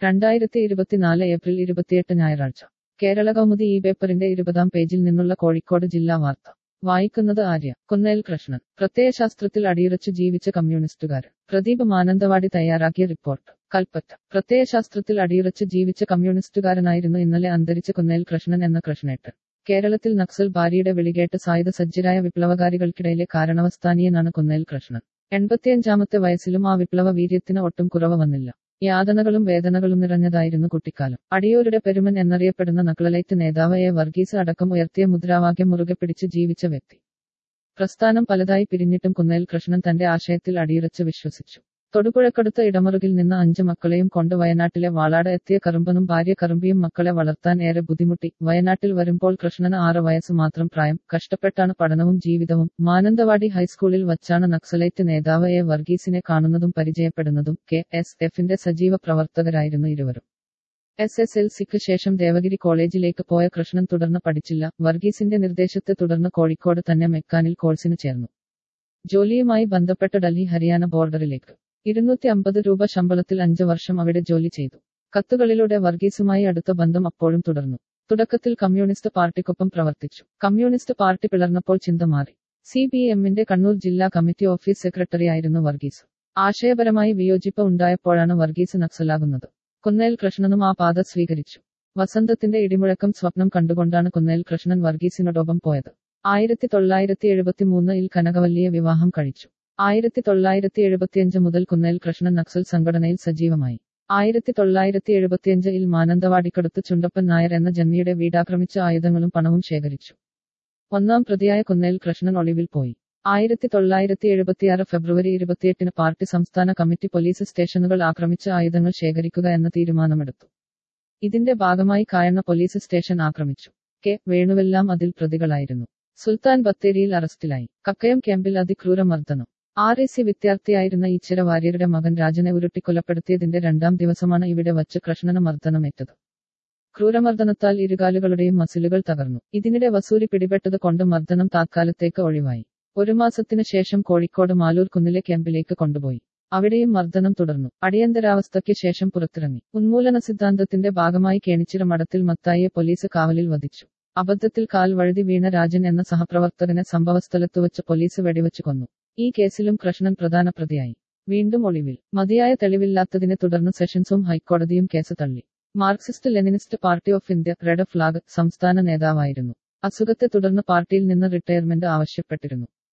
രണ്ടായിരത്തി ഇരുപത്തിനാല് ഏപ്രിൽ ഇരുപത്തിയെട്ട് ഞായറാഴ്ച കേരള കൗമുദി ഈ പേപ്പറിന്റെ ഇരുപതാം പേജിൽ നിന്നുള്ള കോഴിക്കോട് ജില്ലാ വാർത്ത വായിക്കുന്നത് ആര്യ കുന്നേൽ കൃഷ്ണൻ പ്രത്യയശാസ്ത്രത്തിൽ അടിയുറച്ചു ജീവിച്ച കമ്മ്യൂണിസ്റ്റുകാരൻ പ്രദീപ് മാനന്തവാടി തയ്യാറാക്കിയ റിപ്പോർട്ട് കൽപ്പറ്റ പ്രത്യയശാസ്ത്രത്തിൽ അടിയുറച്ച് ജീവിച്ച കമ്മ്യൂണിസ്റ്റുകാരനായിരുന്നു ഇന്നലെ അന്തരിച്ച കുന്നേൽ കൃഷ്ണൻ എന്ന കൃഷ്ണേട്ടൻ കേരളത്തിൽ നക്സൽ ഭാര്യയുടെ വിളികേട്ട് സായുധ സജ്ജരായ വിപ്ലവകാരികൾക്കിടയിലെ കാരണവസ്ഥാനീയനാണ് കുന്നേൽ കൃഷ്ണൻ എൺപത്തിയഞ്ചാമത്തെ വയസ്സിലും ആ വിപ്ലവ വീര്യത്തിന് ഒട്ടും കുറവ് വന്നില്ല യാതനകളും വേദനകളും നിറഞ്ഞതായിരുന്നു കുട്ടിക്കാലം അടിയോരുടെ പെരുമൻ എന്നറിയപ്പെടുന്ന നക്ലലൈറ്റ് നേതാവ് എ വർഗീസ് അടക്കം ഉയർത്തിയ മുദ്രാവാക്യം മുറുകെ പിടിച്ച് ജീവിച്ച വ്യക്തി പ്രസ്ഥാനം പലതായി പിരിഞ്ഞിട്ടും കുന്നേൽ കൃഷ്ണൻ തന്റെ ആശയത്തിൽ അടിയുറച്ച് വിശ്വസിച്ചു തൊടുപുഴക്കടുത്ത ഇടമറുകിൽ നിന്ന് അഞ്ച് മക്കളെയും കൊണ്ട് വയനാട്ടിലെ വാളാട് എത്തിയ കറുമ്പനും ഭാര്യ കറുമ്പിയും മക്കളെ വളർത്താൻ ഏറെ ബുദ്ധിമുട്ടി വയനാട്ടിൽ വരുമ്പോൾ കൃഷ്ണന് ആറ് വയസ്സ് മാത്രം പ്രായം കഷ്ടപ്പെട്ടാണ് പഠനവും ജീവിതവും മാനന്തവാടി ഹൈസ്കൂളിൽ വച്ചാണ് നക്സലൈറ്റ് നേതാവ് എ വർഗീസിനെ കാണുന്നതും പരിചയപ്പെടുന്നതും കെ എസ് എഫിന്റെ സജീവ പ്രവർത്തകരായിരുന്നു ഇരുവരും എസ് എസ് എൽ സിക്ക് ശേഷം ദേവഗിരി കോളേജിലേക്ക് പോയ കൃഷ്ണൻ തുടർന്ന് പഠിച്ചില്ല വർഗീസിന്റെ നിർദ്ദേശത്തെ തുടർന്ന് കോഴിക്കോട് തന്നെ മെക്കാനിൽ കോഴ്സിന് ചേർന്നു ജോലിയുമായി ബന്ധപ്പെട്ട് ഡൽഹി ഹരിയാന ബോർഡറിലേക്ക് ഇരുന്നൂറ്റി അമ്പത് രൂപ ശമ്പളത്തിൽ അഞ്ച് വർഷം അവിടെ ജോലി ചെയ്തു കത്തുകളിലൂടെ വർഗീസുമായി അടുത്ത ബന്ധം അപ്പോഴും തുടർന്നു തുടക്കത്തിൽ കമ്മ്യൂണിസ്റ്റ് പാർട്ടിക്കൊപ്പം പ്രവർത്തിച്ചു കമ്മ്യൂണിസ്റ്റ് പാർട്ടി പിളർന്നപ്പോൾ ചിന്ത മാറി സി പി എമ്മിന്റെ കണ്ണൂർ ജില്ലാ കമ്മിറ്റി ഓഫീസ് സെക്രട്ടറിയായിരുന്നു വർഗീസ് ആശയപരമായി വിയോജിപ്പ് ഉണ്ടായപ്പോഴാണ് വർഗീസ് നക്സലാകുന്നത് കുന്നേൽ കൃഷ്ണനും ആ പാത സ്വീകരിച്ചു വസന്തത്തിന്റെ ഇടിമുഴക്കം സ്വപ്നം കണ്ടുകൊണ്ടാണ് കുന്നേൽ കൃഷ്ണൻ വർഗീസിനോടൊപ്പം പോയത് ആയിരത്തി തൊള്ളായിരത്തി എഴുപത്തി മൂന്നിൽ കനകവല്ലിയെ വിവാഹം കഴിച്ചു ആയിരത്തി തൊള്ളായിരത്തി എഴുപത്തിയഞ്ച് മുതൽ കുന്നേൽ കൃഷ്ണൻ നക്സൽ സംഘടനയിൽ സജീവമായി ആയിരത്തി തൊള്ളായിരത്തി എഴുപത്തിയഞ്ചിൽ മാനന്തവാടിക്കടുത്ത് ചുണ്ടപ്പൻ നായർ എന്ന ജന്മിയുടെ വീടാക്രമിച്ച ആയുധങ്ങളും പണവും ശേഖരിച്ചു ഒന്നാം പ്രതിയായ കുന്നേൽ കൃഷ്ണൻ ഒളിവിൽ പോയി ആയിരത്തി തൊള്ളായിരത്തി എഴുപത്തിയാറ് ഫെബ്രുവരി ഇരുപത്തിയെട്ടിന് പാർട്ടി സംസ്ഥാന കമ്മിറ്റി പോലീസ് സ്റ്റേഷനുകൾ ആക്രമിച്ച് ആയുധങ്ങൾ ശേഖരിക്കുക എന്ന തീരുമാനമെടുത്തു ഇതിന്റെ ഭാഗമായി കായണ്ണ പോലീസ് സ്റ്റേഷൻ ആക്രമിച്ചു കെ വേണുവെല്ലാം അതിൽ പ്രതികളായിരുന്നു സുൽത്താൻ ബത്തേരിയിൽ അറസ്റ്റിലായി കക്കയം ക്യാമ്പിൽ അതിക്രൂര മർദ്ദനം ആർ എ സി വിദ്യാർത്ഥിയായിരുന്ന ഈശ്വര വാര്യരുടെ മകൻ രാജനെ ഉരുട്ടിക്കൊലപ്പെടുത്തിയതിന്റെ രണ്ടാം ദിവസമാണ് ഇവിടെ വച്ച് കൃഷ്ണന് മർദ്ദനമേറ്റത് ക്രൂരമർദ്ദനത്താൽ ഇരുകാലുകളുടെയും മസിലുകൾ തകർന്നു ഇതിനിടെ വസൂരി പിടിപെട്ടത് കൊണ്ട് മർദ്ദനം താത്കാലത്തേക്ക് ഒഴിവായി ഒരു മാസത്തിനു ശേഷം കോഴിക്കോട് മാലൂർ കുന്നിലെ ക്യാമ്പിലേക്ക് കൊണ്ടുപോയി അവിടെയും മർദ്ദനം തുടർന്നു അടിയന്തരാവസ്ഥയ്ക്ക് ശേഷം പുറത്തിറങ്ങി ഉന്മൂലന സിദ്ധാന്തത്തിന്റെ ഭാഗമായി കേണിച്ചിറ മഠത്തിൽ മത്തായിയെ പോലീസ് കാവലിൽ വധിച്ചു അബദ്ധത്തിൽ കാൽ വഴുതി വീണ രാജൻ എന്ന സഹപ്രവർത്തകനെ സംഭവസ്ഥലത്ത് വെച്ച് പോലീസ് വെടിവെച്ചു കൊന്നു ഈ കേസിലും കൃഷ്ണൻ പ്രധാന പ്രതിയായി വീണ്ടും ഒളിവിൽ മതിയായ തെളിവില്ലാത്തതിനെ തുടർന്ന് സെഷൻസും ഹൈക്കോടതിയും കേസ് തള്ളി Marxist Leninist party of India Red Flag സംസ്ഥാന നേതാവായിരുന്നു അസുഖത്തെ തുടർന്ന് പാർട്ടിയിൽ നിന്ന് റിട്ടയർമെന്റ് ആവശ്യപ്പെട്ടിരുന്നു